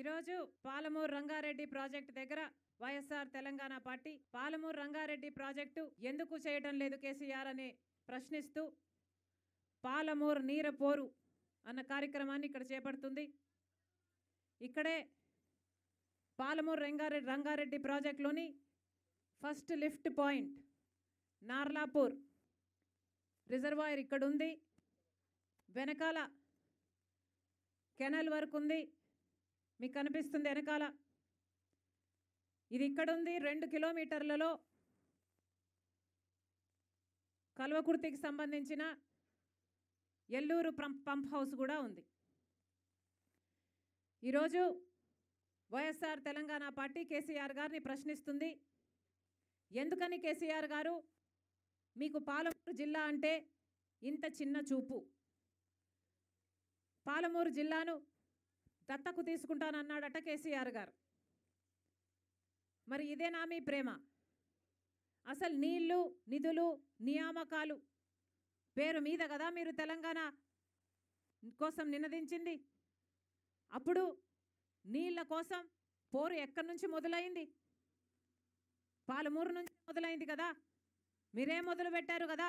ఈరోజు పాలమూరు రంగారెడ్డి ప్రాజెక్టు దగ్గర YSR Telangana party Palamuru Rangareddy project ఎందుకు చేయటం లేదు కేసీఆర్ అని ప్రశ్నిస్తూ పాలమూరు నీర పోరు అన్న కార్యక్రమాన్ని ఇక్కడ చేపడుతుంది ఇక్కడే పాలమూరు రంగారెడ్డి రంగారెడ్డి ప్రాజెక్టులోని first lift point Narlapur reservoir ఇక్కడ ఉంది వెనకాల కెనల్ వరకు ఉంది మీకు కనిపిస్తుంది వెనకాల ఇది ఇక్కడ ఉంది రెండు కిలోమీటర్లలో కల్వకుర్తికి సంబంధించిన ఎల్లూరు పంప్ పంప్ హౌస్ కూడా ఉంది ఈరోజు వైఎస్ఆర్ తెలంగాణ పార్టీ కేసీఆర్ గారిని ప్రశ్నిస్తుంది ఎందుకని కేసీఆర్ గారు మీకు పాలమూరు జిల్లా అంటే ఇంత చిన్న చూపు పాలమూరు జిల్లాను దత్తకు తీసుకుంటానన్నాడట కేసీఆర్ గారు మరి ఇదేనా మీ ప్రేమ అసలు నీళ్లు నిధులు నియామకాలు పేరు మీద కదా మీరు తెలంగాణ కోసం నినదించింది అప్పుడు నీళ్ళ కోసం పోరు ఎక్కడి నుంచి మొదలైంది పాలమూరు నుంచి మొదలైంది కదా మీరే మొదలు పెట్టారు కదా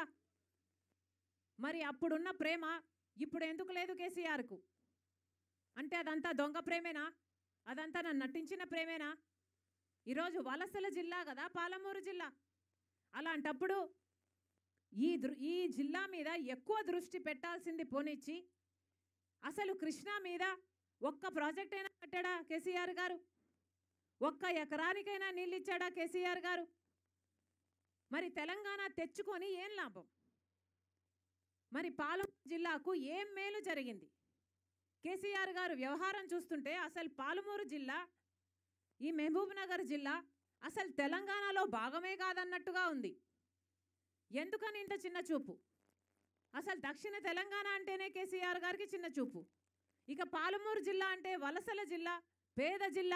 మరి అప్పుడున్న ప్రేమ ఇప్పుడు ఎందుకు లేదు కేసీఆర్కు అంటే అదంతా దొంగ ప్రేమేనా అదంతా నన్ను నటించిన ప్రేమేనా ఈరోజు వలసల జిల్లా కదా పాలమూరు జిల్లా అలాంటప్పుడు ఈ దృ ఈ జిల్లా మీద ఎక్కువ దృష్టి పెట్టాల్సింది పోనిచ్చి అసలు కృష్ణా మీద ఒక్క ప్రాజెక్ట్ అయినా కట్టాడా కేసీఆర్ గారు ఒక్క ఎకరానికైనా నీళ్ళు ఇచ్చాడా కేసీఆర్ గారు మరి తెలంగాణ తెచ్చుకొని ఏం లాభం మరి పాలమూరు జిల్లాకు ఏం మేలు జరిగింది కేసీఆర్ గారు వ్యవహారం చూస్తుంటే అసలు పాలమూరు జిల్లా ఈ మహబూబ్ నగర్ జిల్లా అసలు తెలంగాణలో భాగమే కాదన్నట్టుగా ఉంది ఎందుకని ఇంత చిన్న చూపు అసలు దక్షిణ తెలంగాణ అంటేనే కేసీఆర్ గారికి చిన్న చూపు ఇక పాలమూరు జిల్లా అంటే వలసల జిల్లా పేద జిల్లా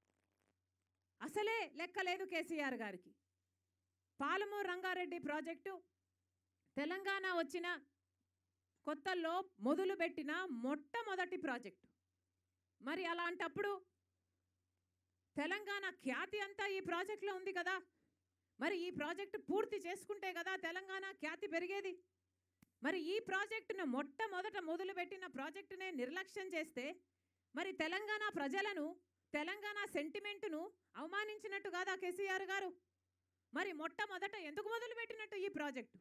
అసలే లెక్కలేదు కేసీఆర్ గారికి పాలమూరు రంగారెడ్డి ప్రాజెక్టు తెలంగాణ వచ్చిన కొత్తల్లో మొదలుపెట్టిన మొట్టమొదటి ప్రాజెక్టు మరి అలాంటప్పుడు తెలంగాణ ఖ్యాతి అంతా ఈ ప్రాజెక్టులో ఉంది కదా మరి ఈ ప్రాజెక్టు పూర్తి చేసుకుంటే కదా తెలంగాణ ఖ్యాతి పెరిగేది మరి ఈ ప్రాజెక్టును మొట్టమొదట మొదలుపెట్టిన ప్రాజెక్టునే నిర్లక్ష్యం చేస్తే మరి తెలంగాణ ప్రజలను తెలంగాణ సెంటిమెంటును అవమానించినట్టు కాదా కేసీఆర్ గారు మరి మొట్టమొదట ఎందుకు మొదలుపెట్టినట్టు ఈ ప్రాజెక్టు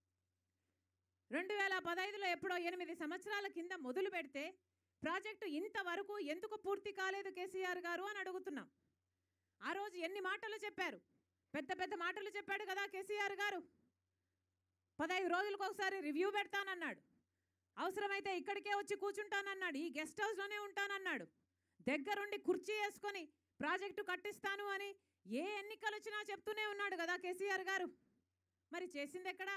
రెండు వేల పదహైదులో ఎప్పుడో ఎనిమిది సంవత్సరాల కింద మొదలు పెడితే ప్రాజెక్టు ఇంతవరకు ఎందుకు పూర్తి కాలేదు కేసీఆర్ గారు అని అడుగుతున్నాం ఆ రోజు ఎన్ని మాటలు చెప్పారు పెద్ద పెద్ద మాటలు చెప్పాడు కదా కేసీఆర్ గారు పదహైదు రోజులకు ఒకసారి రివ్యూ పెడతానన్నాడు అవసరమైతే ఇక్కడికే వచ్చి కూర్చుంటానన్నాడు ఈ గెస్ట్ హౌస్లోనే ఉంటానన్నాడు దగ్గరుండి కుర్చీ వేసుకొని ప్రాజెక్టు కట్టిస్తాను అని ఏ ఎన్నికలు వచ్చినా చెప్తూనే ఉన్నాడు కదా కేసీఆర్ గారు మరి చేసింది ఎక్కడా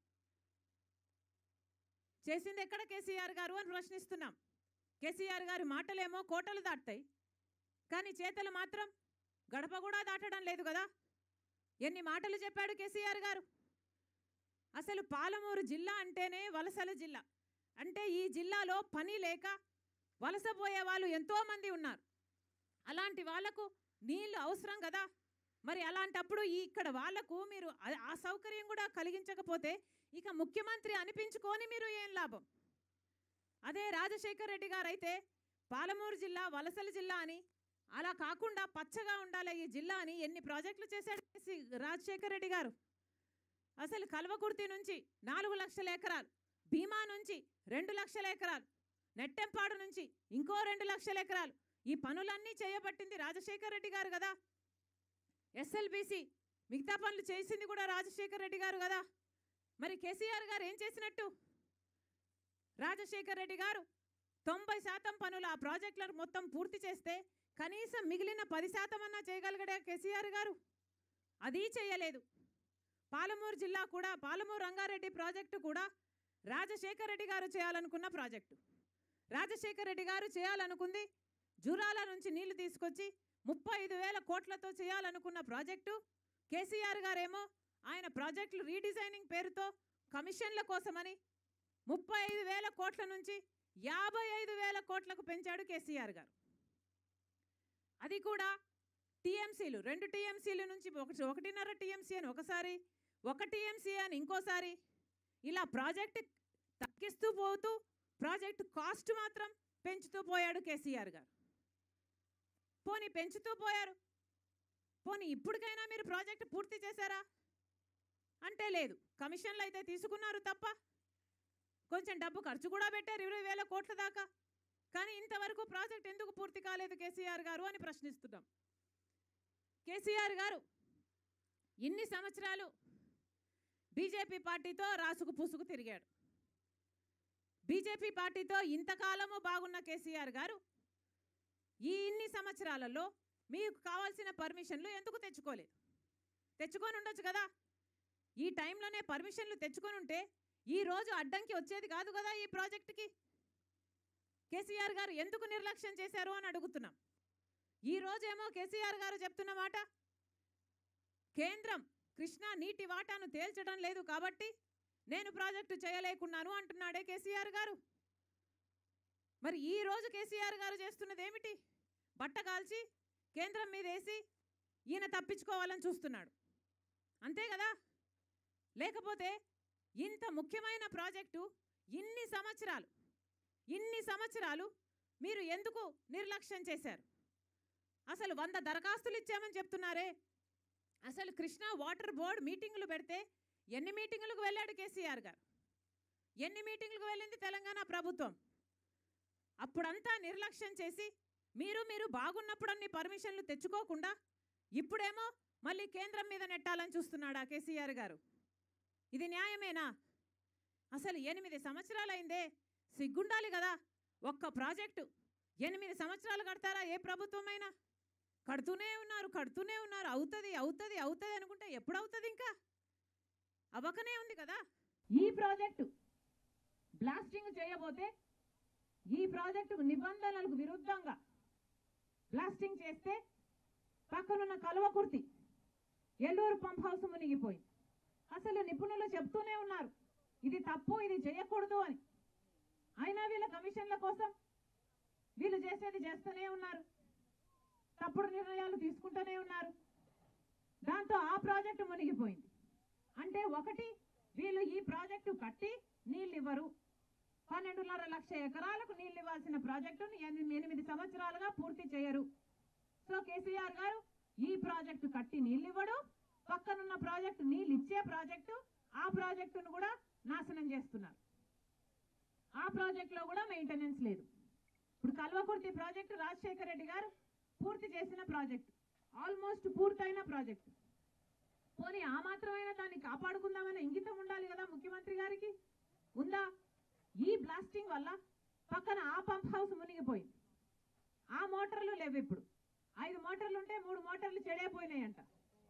చేసింది ఎక్కడ కేసీఆర్ గారు అని ప్రశ్నిస్తున్నాం కేసీఆర్ గారి మాటలేమో కోటలు దాటుతాయి కానీ చేతలు మాత్రం గడప కూడా దాటడం లేదు కదా ఎన్ని మాటలు చెప్పాడు కేసీఆర్ గారు అసలు పాలమూరు జిల్లా అంటేనే వలసల జిల్లా అంటే ఈ జిల్లాలో పని లేక వలసపోయే వాళ్ళు ఎంతోమంది ఉన్నారు అలాంటి వాళ్లకు నీళ్ళు అవసరం కదా మరి అలాంటప్పుడు ఈ ఇక్కడ వాళ్లకు మీరు ఆ- ఆ సౌకర్యం కూడా కలిగించకపోతే ఇక ముఖ్యమంత్రి అనిపించుకొని మీరు ఏం లాభం అదే రాజశేఖర్ రెడ్డి గారు అయితే పాలమూరు జిల్లా వలసల జిల్లా అని అలా కాకుండా పచ్చగా ఉండాలి ఈ జిల్లా అని ఎన్ని ప్రాజెక్టులు చేశాడు కేసీ రాజశేఖర్ రెడ్డి గారు అసలు కల్వకుర్తి నుంచి నాలుగు లక్షల ఎకరాలు భీమా నుంచి రెండు లక్షల ఎకరాలు నెట్టెంపాడు నుంచి ఇంకో రెండు లక్షల ఎకరాలు ఈ పనులన్నీ చేయబట్టింది రాజశేఖర్ రెడ్డి గారు కదా ఎస్ఎల్బిసి మిగతా పనులు చేసింది కూడా రాజశేఖర్ రెడ్డి గారు కదా మరి కేసీఆర్ గారు ఏం చేసినట్టు రాజశేఖర్ రెడ్డి గారు తొంభై శాతం పనులు ఆ ప్రాజెక్టులను మొత్తం పూర్తి చేస్తే కనీసం మిగిలిన పది శాతం అన్నా చేయగలిగాడా కేసీఆర్ గారు అది చేయలేదు పాలమూరు జిల్లా కూడా పాలమూరు రంగారెడ్డి ప్రాజెక్టు కూడా రాజశేఖర్ రెడ్డి గారు చేయాలనుకున్న ప్రాజెక్టు రాజశేఖర్ రెడ్డి గారు చేయాలనుకుంది జూరాల నుంచి నీళ్లు తీసుకొచ్చి ముప్పై ఐదు వేల కోట్లతో చేయాలనుకున్న ప్రాజెక్టు కేసీఆర్ గారేమో ఆయన ప్రాజెక్టులు రీడిజైనింగ్ పేరుతో కమిషన్ల కోసమని ముప్పై ఐదు వేల కోట్ల నుంచి యాభై ఐదు వేల కోట్లకు పెంచాడు కేసీఆర్ గారు అవి కూడా టీఎంసీలు రెండు టీఎంసీల నుంచి ఒకటి ఒకటిన్నర టీఎంసీ అని ఒకసారి ఒక టీఎంసీ అని ఇంకోసారి ఇలా ప్రాజెక్ట్ తగ్గిస్తూ పోతూ ప్రాజెక్ట్ కాస్ట్ మాత్రం పెంచుతూ పోయాడు కేసీఆర్ గారు పోనీ పెంచుతూ పోయారు పోనీ ఇప్పటికైనా మీరు ప్రాజెక్ట్ పూర్తి చేశారా అంటే లేదు కమిషన్లు అయితే తీసుకున్నారు తప్ప కొంచెం డబ్బు ఖర్చు కూడా పెట్టారు ఇరవై వేల కోట్ల దాకా కానీ ఇంతవరకు ప్రాజెక్ట్ ఎందుకు పూర్తి కాలేదు కేసీఆర్ గారు అని ప్రశ్నిస్తున్నాం కేసీఆర్ గారు ఇన్ని సంవత్సరాలు బీజేపీ పార్టీతో రాసుకు పూసుకు తిరిగాడు బీజేపీ పార్టీతో ఇంతకాలము బాగున్న కేసీఆర్ గారు ఈ ఇన్ని సంవత్సరాలలో మీకు కావాల్సిన పర్మిషన్లు ఎందుకు తెచ్చుకోలేదు తెచ్చుకొని ఉండొచ్చు కదా ఈ టైంలోనే పర్మిషన్లు తెచ్చుకొని ఉంటే ఈ రోజు అడ్డంకి వచ్చేది కాదు కదా ఈ ప్రాజెక్టుకి కేసీఆర్ గారు ఎందుకు నిర్లక్ష్యం చేశారు అని అడుగుతున్నాం ఈ రోజేమో కేసీఆర్ గారు చెప్తున్న మాట కేంద్రం కృష్ణా నీటి వాటాను తేల్చడం లేదు కాబట్టి నేను ప్రాజెక్టు చేయలేకున్నాను అంటున్నాడే కేసీఆర్ గారు మరి ఈ రోజు కేసీఆర్ గారు చేస్తున్నది ఏమిటి బట్ట కాల్చి కేంద్రం మీద వేసి ఈయన తప్పించుకోవాలని చూస్తున్నాడు అంతే కదా లేకపోతే ఇంత ముఖ్యమైన ప్రాజెక్టు ఇన్ని సంవత్సరాలు ఇన్ని సంవత్సరాలు మీరు ఎందుకు నిర్లక్ష్యం చేశారు అసలు వంద దరఖాస్తులు ఇచ్చామని చెప్తున్నారే అసలు కృష్ణా వాటర్ బోర్డ్ మీటింగులు పెడితే ఎన్ని మీటింగులకు వెళ్ళాడు కేసీఆర్ గారు ఎన్ని మీటింగులకు వెళ్ళింది తెలంగాణ ప్రభుత్వం అప్పుడంతా నిర్లక్ష్యం చేసి మీరు మీరు బాగున్నప్పుడు అన్ని పర్మిషన్లు తెచ్చుకోకుండా ఇప్పుడేమో మళ్ళీ కేంద్రం మీద నెట్టాలని చూస్తున్నాడా కేసీఆర్ గారు ఇది న్యాయమేనా అసలు ఎనిమిది సంవత్సరాలైందే సిగ్గుండాలి కదా ఒక్క ప్రాజెక్టు ఎనిమిది సంవత్సరాలు కడతారా ఏ ప్రభుత్వమైనా కడుతూనే ఉన్నారు కడుతూనే ఉన్నారు అవుతుంది అవుతుంది అవుతుంది అనుకుంటే ఎప్పుడు అవుతుంది ఇంకా అవ్వకనే ఉంది కదా ఈ ప్రాజెక్టు బ్లాస్టింగ్ చేయబోతే ఈ ప్రాజెక్టు నిబంధనలకు విరుద్ధంగా బ్లాస్టింగ్ చేస్తే పక్కనున్న కలువకుర్తి ఎల్లూరు పంప్ హౌస్ మునిగిపోయింది అసలు నిపుణులు చెప్తూనే ఉన్నారు ఇది తప్పు ఇది చేయకూడదు అని అయినా వీళ్ళ కమిషన్ల కోసం వీళ్ళు చేసేది చేస్తూనే ఉన్నారు తప్పుడు నిర్ణయాలు తీసుకుంటూనే ఉన్నారు దాంతో ఆ ప్రాజెక్టు మునిగిపోయింది అంటే ఒకటి వీళ్ళు ఈ ప్రాజెక్టు కట్టి నీళ్ళు ఇవ్వరు పన్నెండున్నర లక్ష ఎకరాలకు నీళ్ళు ఇవ్వాల్సిన ప్రాజెక్టును ఎనిమిది ఎనిమిది సంవత్సరాలుగా పూర్తి చేయరు సో కేసీఆర్ గారు ఈ ప్రాజెక్టు కట్టి నీళ్ళు ఇవ్వడు పక్కనున్న ప్రాజెక్టు నీళ్ళు ఇచ్చే ప్రాజెక్టు ఆ ప్రాజెక్టును కూడా నాశనం చేస్తున్నారు ఆ ప్రాజెక్టులో కూడా మెయింటెనెన్స్ లేదు ఇప్పుడు కల్వకుర్తి ప్రాజెక్టు రాజశేఖర రెడ్డి గారు పూర్తి చేసిన ప్రాజెక్టు ఆల్మోస్ట్ పూర్తయిన ప్రాజెక్టు పోనీ ఆ మాత్రమైనా దాన్ని కాపాడుకుందామనే ఇంగితం ఉండాలి కదా ముఖ్యమంత్రి గారికి ఉందా ఈ బ్లాస్టింగ్ వల్ల పక్కన ఆ పంప్ హౌస్ మునిగిపోయింది ఆ మోటార్లు లేవు ఇప్పుడు ఐదు మోటార్లు ఉంటే మూడు మోటార్లు చెడైపోయినాయంట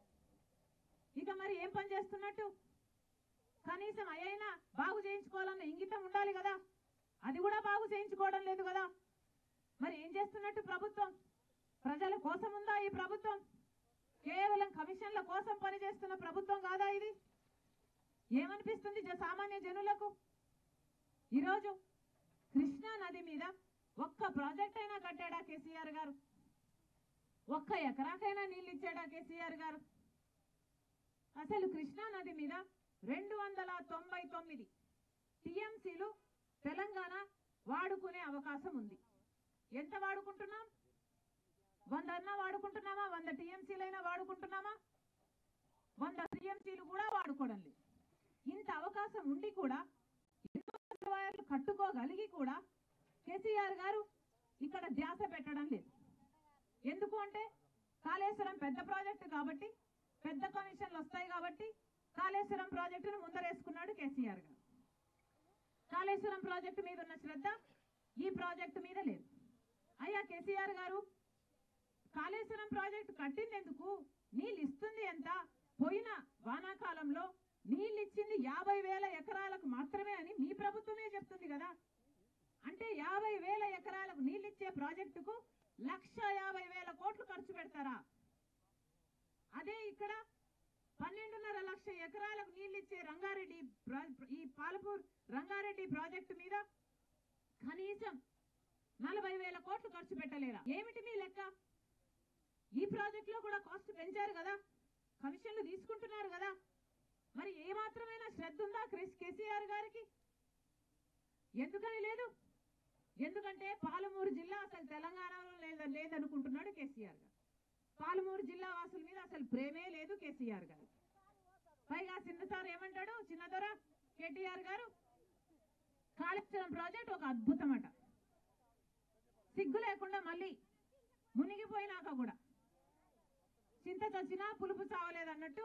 ఇక మరి ఏం పని చేస్తున్నట్టు కనీసం అయ్యైనా బాగు చేయించుకోవాలన్న ఇంగితం ఉండాలి కదా అది కూడా బాగు చేయించుకోవడం లేదు కదా మరి ఏం చేస్తున్నట్టు ప్రభుత్వం ప్రజల కోసం ఉందా ఈ ప్రభుత్వం కేవలం కమిషన్ల కోసం పనిచేస్తున్న ప్రభుత్వం కాదా ఇది ఏమనిపిస్తుంది జ- సామాన్య జనులకు ఈరోజు కృష్ణా నది మీద ఒక్క ప్రాజెక్ట్ అయినా కట్టాడా కేసీఆర్ గారు ఒక్క ఎకరాకైనా నీళ్ళు ఇచ్చాడా కేసీఆర్ గారు అసలు కృష్ణా నది మీద రెండు వందల తొంభై తొమ్మిది టీఎంసీలు తెలంగాణ వాడుకునే అవకాశం ఉంది ఎంత వాడుకుంటున్నాం వంద అన్నా వాడుకుంటున్నామా వంద టీఎంసీలైనా వాడుకుంటున్నామా వంద టీఎంసీలు కూడా వాడుకోవడం లేదు ఇంత అవకాశం ఉండి కూడా ఎన్నో రిజర్వాయర్లు కట్టుకోగలిగి కూడా కేసీఆర్ గారు ఇక్కడ ధ్యాస పెట్టడం లేదు ఎందుకు అంటే కాళేశ్వరం పెద్ద ప్రాజెక్టు కాబట్టి పెద్ద కమిషన్లు వస్తాయి కాబట్టి కాళేశ్వరం ప్రాజెక్టును ముందరేసుకున్నాడు కేసీఆర్ గారు కాళేశ్వరం ప్రాజెక్టు మీద ఉన్న శ్రద్ధ ఈ ప్రాజెక్టు మీద లేదు అయ్యా కేసీఆర్ గారు కాళేశ్వరం ప్రాజెక్టు కట్టిందెందుకు నీళ్ళు ఇస్తుంది ఎంత పోయిన వానాకాలంలో నీళ్ళు ఇచ్చింది యాభై వేల ఎకరాలకు మాత్రమే అని మీ ప్రభుత్వమే చెప్తుంది కదా అంటే యాభై వేల ఎకరాలకు నీళ్ళు ఇచ్చే ప్రాజెక్టుకు లక్ష యాభై వేల కోట్లు ఖర్చు పెడతారా అదే ఇక్కడ పన్నెండున్నర లక్ష ఎకరాలకు నీళ్ళు ఇచ్చే రంగారెడ్డి ప్రా- ఈ పాలపూర్ రంగారెడ్డి ప్రాజెక్టు మీద కనీసం నలభై వేల కోట్లు ఖర్చు పెట్టలేరా ఏమిటి మీ లెక్క ఈ ప్రాజెక్టులో కూడా కాస్ట్ పెంచారు కదా కమిషన్లు తీసుకుంటున్నారు కదా మరి ఏ మాత్రమైన శ్రద్ధ ఉందా క్రిస్ కేసీఆర్ గారికి ఎందుకని లేదు ఎందుకంటే పాలమూరు జిల్లా అసలు తెలంగాణలో లేద లేదనుకుంటున్నాడు కేసీఆర్ గారు పాలమూరు జిల్లా వాసుల మీద అసలు ప్రేమే లేదు కేసీఆర్ గారు పైగా చిన్న సార్ ఏమంటాడు చిన్నదొర కేటీఆర్ గారు కాళేశ్వరం ప్రాజెక్ట్ ఒక అద్భుతం అట సిగ్గు లేకుండా మళ్ళీ మునిగిపోయినాక కూడా చింత చచ్చినా పులుపు చావలేదు అన్నట్టు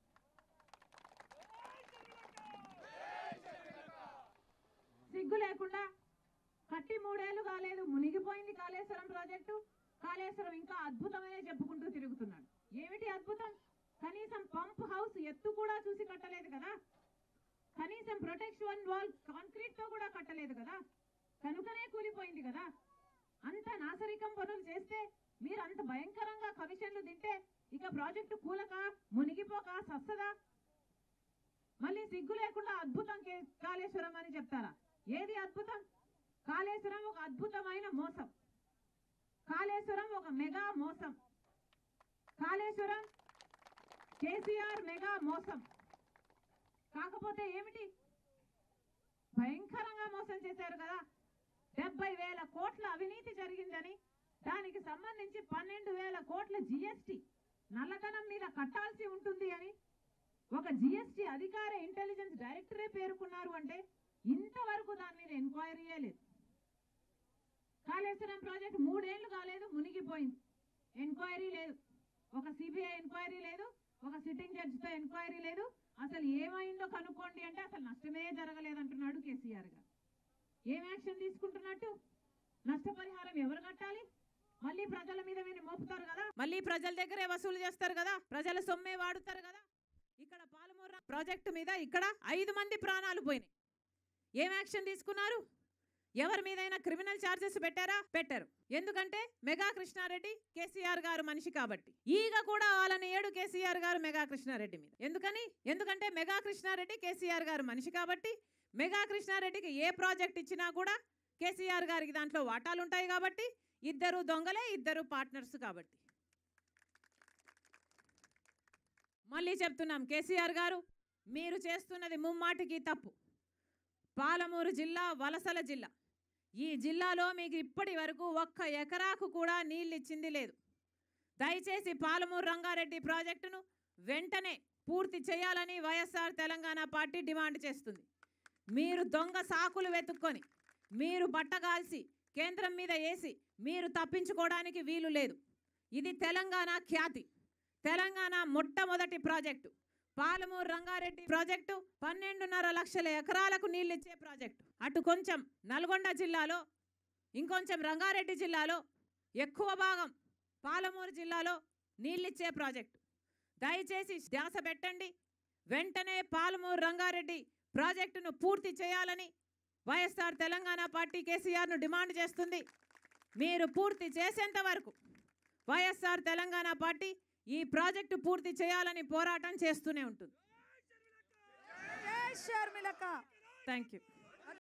సిగ్గు లేకుండా కట్టి మూడేళ్లు కాలేదు మునిగిపోయింది కాళేశ్వరం ప్రాజెక్టు కాళేశ్వరం ఇంకా అద్భుతమనే చెప్పుకుంటూ తిరుగుతున్నాడు ఏమిటి అద్భుతం కనీసం పంప్ హౌస్ ఎత్తు కూడా చూసి కట్టలేదు కదా కనీసం ప్రొటెక్షన్ వాల్ కాంక్రీట్ తో కూడా కట్టలేదు కదా కనుకనే కూలిపోయింది కదా అంత నాసరికం పనులు చేస్తే మీరు అంత భయంకరంగా కమిషన్లు తింటే ఇక ప్రాజెక్టు కూలక మునిగిపోక సస్తదా మళ్ళీ సిగ్గు లేకుండా అద్భుతం కే- కాళేశ్వరం అని చెప్తారా ఏది అద్భుతం కాళేశ్వరం ఒక అద్భుతమైన మోసం కాళేశ్వరం ఒక మెగా మోసం కాళేశ్వరం కేసీఆర్ మెగా మోసం కాకపోతే ఏమిటి భయంకరంగా మోసం చేశారు కదా డెబ్బై వేల కోట్ల అవినీతి జరిగిందని దానికి సంబంధించి పన్నెండు వేల కోట్ల జిఎస్టి నల్లధనం మీద కట్టాల్సి ఉంటుంది అని ఒక జిఎస్టి అధికార ఇంటెలిజెన్స్ డైరెక్టరే పేర్కొన్నారు అంటే ఇంతవరకు దాని మీద ఎంక్వైరీయే లేదు కాళేశ్వరం ప్రాజెక్ట్ మూడేళ్లు కాలేదు మునిగిపోయింది ఎంక్వైరీ లేదు ఒక సిబిఐ ఎంక్వైరీ లేదు ఒక సిట్టింగ్ జడ్జితో ఎంక్వైరీ లేదు అసలు ఏమైందో కనుక్కోండి అంటే అసలు నష్టమే జరగలేదంటున్నాడు కేసీఆర్ గారు ఏం యాక్షన్ తీసుకుంటున్నట్టు నష్టపరిహారం ఎవరు కట్టాలి మళ్ళీ ప్రజల మీద మీరు మోపుతారు కదా మళ్ళీ ప్రజల దగ్గరే వసూలు చేస్తారు కదా ప్రజల సొమ్మే వాడుతారు కదా ఇక్కడ పాలమూరు ప్రాజెక్టు మీద ఇక్కడ ఐదు మంది ప్రాణాలు పోయినాయి ఏం యాక్షన్ తీసుకున్నారు ఎవరి మీదైనా క్రిమినల్ ఛార్జెస్ పెట్టారా పెట్టారు ఎందుకంటే మెగా కృష్ణారెడ్డి కేసీఆర్ గారు మనిషి కాబట్టి ఈగ కూడా వాళ్ళని ఏడు కేసీఆర్ గారు మెగా కృష్ణారెడ్డి మీద ఎందుకని ఎందుకంటే మెగా కృష్ణారెడ్డి కేసీఆర్ గారు మనిషి కాబట్టి మెగా కృష్ణారెడ్డికి ఏ ప్రాజెక్ట్ ఇచ్చినా కూడా కేసీఆర్ గారికి దాంట్లో వాటాలు ఉంటాయి కాబట్టి ఇద్దరు దొంగలే ఇద్దరు పార్ట్నర్స్ కాబట్టి మళ్ళీ చెప్తున్నాం కేసీఆర్ గారు మీరు చేస్తున్నది ముమ్మాటికి తప్పు పాలమూరు జిల్లా వలసల జిల్లా ఈ జిల్లాలో మీకు ఇప్పటి వరకు ఒక్క ఎకరాకు కూడా నీళ్ళు ఇచ్చింది లేదు దయచేసి పాలమూరు రంగారెడ్డి ప్రాజెక్టును వెంటనే పూర్తి చేయాలని వైఎస్ఆర్ తెలంగాణ పార్టీ డిమాండ్ చేస్తుంది మీరు దొంగ సాకులు వెతుక్కొని మీరు బట్టగాల్సి కేంద్రం మీద వేసి మీరు తప్పించుకోవడానికి వీలు లేదు ఇది తెలంగాణ ఖ్యాతి తెలంగాణ మొట్టమొదటి ప్రాజెక్టు పాలమూరు రంగారెడ్డి ప్రాజెక్టు పన్నెండున్నర లక్షల ఎకరాలకు నీళ్ళిచ్చే ప్రాజెక్టు అటు కొంచెం నల్గొండ జిల్లాలో ఇంకొంచెం రంగారెడ్డి జిల్లాలో ఎక్కువ భాగం పాలమూరు జిల్లాలో నీళ్ళిచ్చే ప్రాజెక్టు దయచేసి ధ్యాస పెట్టండి వెంటనే పాలమూరు రంగారెడ్డి ప్రాజెక్టును పూర్తి చేయాలని వైఎస్ఆర్ తెలంగాణ పార్టీ కేసీఆర్ను డిమాండ్ చేస్తుంది మీరు పూర్తి చేసేంత వరకు వైఎస్ఆర్ తెలంగాణ పార్టీ ఈ ప్రాజెక్టు పూర్తి చేయాలని పోరాటం చేస్తూనే ఉంటుంది జై షర్మిలక్క థ్యాంక్ యూ